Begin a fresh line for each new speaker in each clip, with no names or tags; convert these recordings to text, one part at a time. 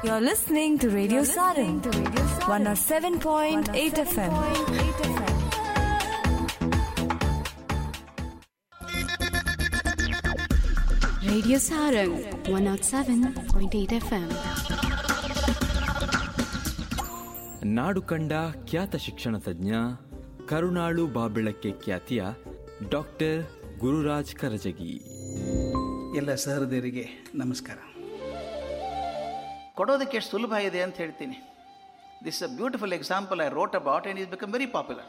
You're listening to Radio Sarin, 107.8 FM.
Radio Sarang 107.8 FM.
ನಾಡು ಕಂಡ ಖ್ಯಾತ ಶಿಕ್ಷಣ ತಜ್ಞ ಕರುಣಾಳು ಬಾಬೆಳಕ್ಕೆ ಖ್ಯಾತಿಯ ಡಾಕ್ಟರ್ ಗುರುರಾಜ್ ಕರಜಗಿ
ಎಲ್ಲ ಸಹೃದಯರಿಗೆ ನಮಸ್ಕಾರ ಕೊಡೋದಕ್ಕೆ ಎಷ್ಟು ಸುಲಭ ಇದೆ ಅಂತ ಹೇಳ್ತೀನಿ this a beautiful example I wrote about and is become very popular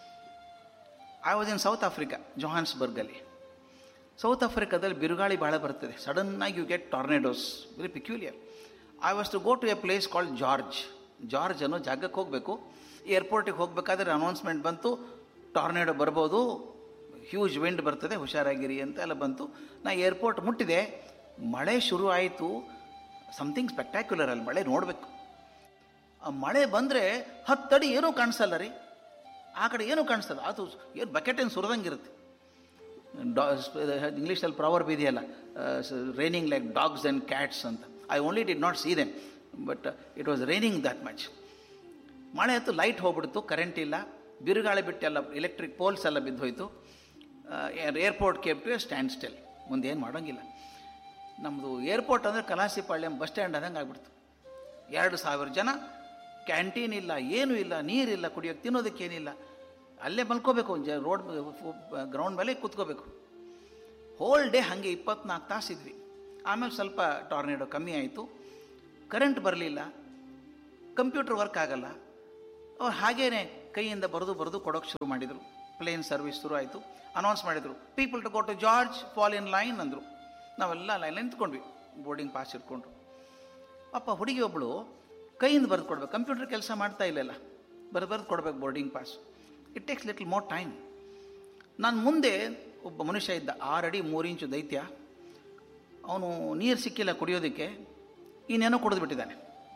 I was in South Africa ಜೊಹಾನ್ಸ್ಬರ್ಗಲ್ಲಿ ಸೌತ್ ಆಫ್ರಿಕಾದಲ್ಲಿ ಬಿರುಗಾಳಿ ಭಾಳ ಬರ್ತದೆ ಸಡನ್ನಾಗಿ you get tornadoes very peculiar I was to go to a place called George George ಅನ್ನೋ ಜಾಗಕ್ಕೆ ಹೋಗಬೇಕು ಏರ್ಪೋರ್ಟಿಗೆ ಹೋಗಬೇಕಾದ್ರೆ ಅನೌನ್ಸ್ಮೆಂಟ್ ಬಂತು ಟಾರ್ನೆಡೋ ಬರ್ಬೋದು ಹ್ಯೂಜ್ ವಿಂಡ್ ಬರ್ತದೆ ಹುಷಾರಾಗಿರಿ ಅಂತ ಎಲ್ಲ ಬಂತು ನಾ ಏರ್ಪೋರ್ಟ್ ಮುಟ್ಟಿದೆ ಮಳೆ ಶುರು ಆಯಿತು ಸಮಥಿಂಗ್ ಸ್ಪೆಕ್ಟ್ಯಾಕ್ಯುಲರ್ ಅಲ್ಲಿ ಮಳೆ ನೋಡಬೇಕು ಆ ಮಳೆ ಬಂದರೆ ಹತ್ತಡಿ ಏನೂ ಕಾಣಿಸಲ್ಲ ರೀ ಆ ಕಡೆ ಏನೂ ಕಾಣಿಸ್ತಲ್ಲ ಅದು ಏನು ಬಕೆಟ್ ಏನು ಸುರಿದಂಗಿರುತ್ತೆ ಡಾ ಇಂಗ್ಲೀಷಲ್ಲಿ ಪ್ರಾವರ್ಬ್ ಇದೆಯಲ್ಲ raining like dogs and cats ಅಂತ I only did not see them but it was raining that much ಮಳೆ ಆಯ್ತು ಲೈಟ್ ಹೋಗ್ಬಿಡ್ತು ಕರೆಂಟ್ ಇಲ್ಲ ಬಿರುಗಾಳಿ ಬಿಟ್ಟು ಎಲ್ಲ ಎಲೆಕ್ಟ್ರಿಕ್ ಪೋಲ್ಸ್ ಎಲ್ಲ ಬಿದ್ದೋಯ್ತು airport Cape Town stand still ಮುಂದೆ ಏನು ಮಾಡೋಂಗಿಲ್ಲ ನಮ್ಮದು ಏರ್ಪೋರ್ಟ್ ಅಂದರೆ ಕಲಾಸಿಪಾಳ್ಯಂ ಬಸ್ ಸ್ಟ್ಯಾಂಡ್ ಆದಂಗೆ ಆಗ್ಬಿಡ್ತು ಎರಡು ಸಾವಿರ ಜನ ಕ್ಯಾಂಟೀನ್ ಇಲ್ಲ ಏನೂ ಇಲ್ಲ ನೀರಿಲ್ಲ ಕುಡಿಯೋಕ್ಕೆ ತಿನ್ನೋದಕ್ಕೇನಿಲ್ಲ ಅಲ್ಲೇ ಮಲ್ಕೋಬೇಕು ಜ ರೋಡ್ ಗ್ರೌಂಡ್ ಮೇಲೆ ಕೂತ್ಕೋಬೇಕು ಹೋಲ್ ಡೇ ಹಾಗೆ ಇಪ್ಪತ್ನಾಲ್ಕು ತಾಸು ಇದ್ವಿ ಆಮೇಲೆ ಸ್ವಲ್ಪ ಟಾರ್ನೆಡೋ ಕಮ್ಮಿ ಆಯಿತು ಕರೆಂಟ್ ಬರಲಿಲ್ಲ ಕಂಪ್ಯೂಟರ್ ವರ್ಕ್ ಆಗಲ್ಲ ಅವ್ರು ಹಾಗೇನೆ ಕೈಯಿಂದ ಬರೆದು ಬರೆದು ಕೊಡೋಕ್ಕೆ ಶುರು ಮಾಡಿದರು ಪ್ಲೇನ್ ಸರ್ವಿಸ್ ಶುರು ಆಯಿತು ಅನೌನ್ಸ್ ಮಾಡಿದರು people to go to George fall in line ಅಂದರು ನಾವೆಲ್ಲ ಲೈನ್ ನಿಂತ್ಕೊಂಡ್ವಿ ಬೋರ್ಡಿಂಗ್ ಪಾಸ್ ಇಟ್ಕೊಂಡು ಅಪ್ಪ ಹುಡುಗಿ ಒಬ್ಬಳು ಕೈಯಿಂದ ಬರೆದು ಕೊಡ್ಬೇಕು ಕಂಪ್ಯೂಟರ್ ಕೆಲಸ ಮಾಡ್ತಾ ಇಲ್ಲಲ್ಲ ಬರೆದು ಬರೆದು ಕೊಡ್ಬೇಕು boarding pass it takes little more time ನಾನು ಮುಂದೆ ಒಬ್ಬ ಮನುಷ್ಯ ಇದ್ದ ಆರು ಅಡಿ ಮೂರು ಇಂಚು ದೈತ್ಯ ಅವನು ನೀರು ಸಿಕ್ಕಿಲ್ಲ ಕುಡಿಯೋದಕ್ಕೆ ಇನ್ನೇನೋ ಕುಡಿದು ಬಿಟ್ಟಿದ್ದಾನೆ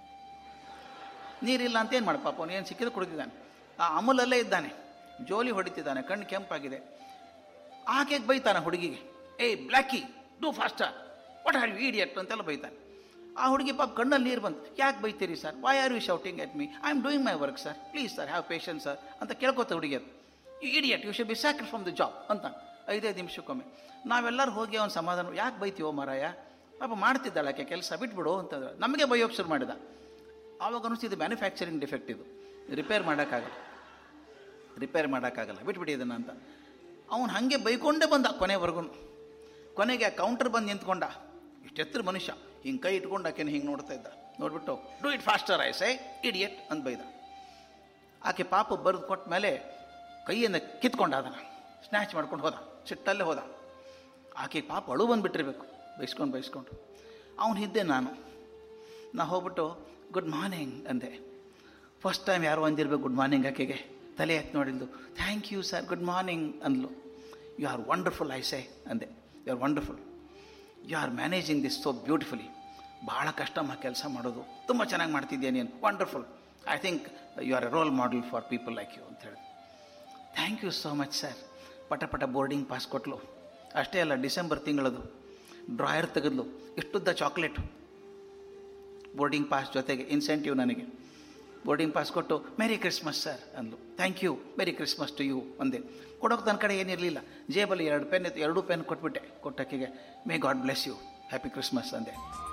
ನೀರಿಲ್ಲ ಅಂತ ಏನು ಮಾಡಪ್ಪ ಅವನು ಏನು ಸಿಕ್ಕಿದ್ರೆ ಕುಡಿದಿದ್ದಾನೆ ಆ ಅಮಲಲ್ಲೇ ಇದ್ದಾನೆ ಜೋಲಿ ಹೊಡಿತಿದ್ದಾನೆ ಕಣ್ಣು ಕೆಂಪಾಗಿದೆ ಆಕೆಗೆ ಬೈತಾನೆ ಹುಡುಗಿಗೆ ಏಯ್ blackie do faster what are you idiot ಅಂತೆಲ್ಲ ಬೈತಾನೆ ಆ ಹುಡುಗಿ ಪಾಪ ಕಣ್ಣಲ್ಲಿ ನೀರು ಬಂತು ಯಾಕೆ ಬೈತೀರಿ sir why are you shouting at me I am doing my work sir please sir have patience sir ಅಂತ ಕೇಳ್ಕೊತ ಹುಡುಗಿ ಅದು you idiot you should be sacked from the job ಅಂತ ಐದೈದು ನಿಮಿಷಕ್ಕೊಮ್ಮೆ ನಾವೆಲ್ಲರೂ ಹೋಗಿ ಅವ್ನು ಸಮಾಧಾನ ಯಾಕೆ ಬೈತೀವೋ ಮಾರಾಯ ಪಾಪ ಮಾಡ್ತಿದ್ದಾಳೆ ಆಕೆ ಕೆಲಸ ಬಿಟ್ಬಿಡು ಅಂತಂದ್ರೆ ನಮಗೆ ಬೈಯೋಕೆ ಶುರು ಮಾಡಿದ ಆವಾಗ ಅನಿಸ್ತಿದ್ದು ಮ್ಯಾನುಫ್ಯಾಕ್ಚರಿಂಗ್ ಡಿಫೆಕ್ಟ್ ಇದು ರಿಪೇರ್ ಮಾಡೋಕ್ಕಾಗಲ್ಲ ರಿಪೇರ್ ಮಾಡೋಕ್ಕಾಗಲ್ಲ ಬಿಟ್ಬಿಡಿ ಇದನ್ನು ಅಂತ ಅವನು ಹಾಗೆ ಬೈಕೊಂಡೇ ಬಂದ ಕೊನೆವರೆಗೂ ಕೊನೆಗೆ ಆ ಕೌಂಟರ್ ಬಂದು ನಿಂತ್ಕೊಂಡ ಇಷ್ಟೆತ್ತರ ಮನುಷ್ಯ ಹಿಂಗೆ ಕೈ ಇಟ್ಕೊಂಡು ಆಕೆನ ಹಿಂಗೆ ನೋಡ್ತಾ ಇದ್ದ ನೋಡ್ಬಿಟ್ಟು do it faster I say idiot ಅಂತ ಬೈದ ಆಕೆ ಪಾಪ ಬರೆದು ಕೊಟ್ಟ ಮೇಲೆ ಕೈಯನ್ನು ಕಿತ್ಕೊಂಡ ಅದನ್ನು ಸ್ನ್ಯಾಚ್ ಮಾಡ್ಕೊಂಡು ಹೋದ ಸಿಟ್ಟಲ್ಲೇ ಹೋದ ಆಕೆ ಪಾಪ ಅಳು ಬಂದುಬಿಟ್ಟಿರ್ಬೇಕು ಬೈಸ್ಕೊಂಡು ಬೈಸ್ಕೊಂಡು ಅವನು ಇದ್ದೆ ನಾನು ನಾ ಹೋಗ್ಬಿಟ್ಟು ಗುಡ್ ಮಾರ್ನಿಂಗ್ ಅಂದೆ ಫಸ್ಟ್ ಟೈಮ್ ಯಾರು ಅಂದಿರ್ಬೇಕು ಗುಡ್ ಮಾರ್ನಿಂಗ್ ಆಕೆಗೆ ತಲೆ ಎತ್ತು ನೋಡಿದ್ದು thank you sir good morning ಅಂದ್ಲು you are wonderful I say ಅಂದೆ you are wonderful you are managing this so beautifully ಭಾಳ ಕಷ್ಟ ಮಾ ಕೆಲಸ ಮಾಡೋದು ತುಂಬ ಚೆನ್ನಾಗಿ ಮಾಡ್ತಿದ್ಯಾ ನೀನು wonderful I think you are a role model for people like you ಅಂತ ಹೇಳಿ thank you so much sir ಪಟ ಪಟ ಬೋರ್ಡಿಂಗ್ ಪಾಸ್ ಕೊಟ್ಲು ಅಷ್ಟೇ ಅಲ್ಲ ಡಿಸೆಂಬರ್ ತಿಂಗಳದು ಡ್ರಾಯರ್ ತೆಗೆದ್ಲು ಇಷ್ಟುದ್ದ ಚಾಕ್ಲೇಟು ಬೋರ್ಡಿಂಗ್ ಪಾಸ್ ಜೊತೆಗೆ ಇನ್ಸೆಂಟಿವ್ ನನಗೆ ಬೋರ್ಡಿಂಗ್ ಪಾಸ್ ಕೊಟ್ಟು ಮೆರಿ ಕ್ರಿಸ್ಮಸ್ ಸರ್ ಅಂದ್ಲು thank you merry Christmas to you ಅಂದೆ ಕೊಡೋಕೆ ನನ್ನ ಕಡೆ ಏನಿರಲಿಲ್ಲ ಜೇಬಲ್ಲಿ ಎರಡು ಪೆನ್ ಇತ್ತು ಎರಡು ಪೆನ್ ಕೊಟ್ಬಿಟ್ಟೆ ಕೊಟ್ಟಕ್ಕಿಗೆ may God bless you happy Christmas ಅಂದೆ